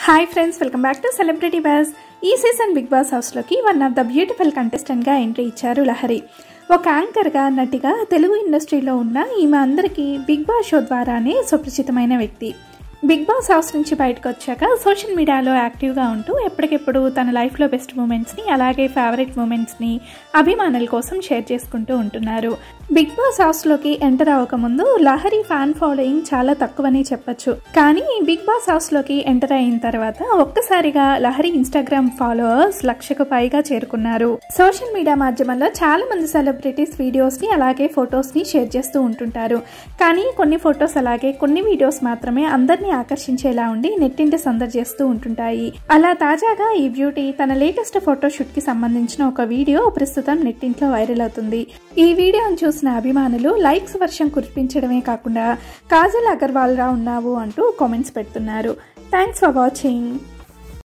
hi friends welcome back to celebrity boss ఈ season Bigg Boss హౌస్లోకి one of the beautiful కంటెస్టెంట్గా entry ఇచ్చారు లహరి ఒక యాంకర్గా నటిగా తెలుగు ఇండస్ట్రీలో ఉన్న ఈమె అందరికీ బిగ్ బాస్ షో ద్వారానే సుపరిచితమైన వ్యక్తి బిగ్ బాస్ హౌస్ నుంచి బయటకు వచ్చాక సోషల్ మీడియాలో యాక్టివ్గా ఉంటూ ఎప్పటికెప్పుడు తన లైఫ్లో బెస్ట్ మూమెంట్స్ని అలాగే ఫేవరెట్ మూమెంట్స్ని అభిమానుల కోసం షేర్ చేసుకుంటూ ఉంటున్నారు బిగ్ బాస్ హౌస్లోకి ఎంటర్ అవ్వకముందు లహరి ఫ్యాన్ ఫాలోయింగ్ చాలా తక్కువని చెప్పొచ్చు కానీ బిగ్ బాస్ హౌస్లోకి ఎంటర్ అయిన తర్వాత ఒక్కసారిగా లహరి ఇన్స్టాగ్రామ్ ఫాలోవర్స్ లక్షకు పైగా చేరుకున్నారు సోషల్ మీడియా మాధ్యమంలో చాలా మంది సెలబ్రిటీస్ వీడియోస్ని అలాగే ఫొటోస్ని షేర్ చేస్తూ ఉంటుంటారు కానీ కొన్ని ఫొటోస్ అలాగే కొన్ని వీడియోస్ మాత్రమే అందరినీ ఆకర్షించేలా ఉండి నెట్టింటి సందడి చేస్తూ ఉంటుంటాయి అలా తాజాగా ఈ బ్యూటీ తన లేటెస్ట్ ఫోటోషూట్ కి సంబంధించిన ఒక వీడియో ప్రస్తుతం నెట్టింట్లో వైరల్ అవుతుంది ఈ వీడియోను చూసిన అభిమానులు లైక్స్ వర్షం కురిపించడమే కాకుండా కాజల్ అగర్వాల్ రా ఉన్నావు అంటూ కామెంట్స్ పెడుతున్నారు థ్యాంక్స్ ఫర్ వాచింగ్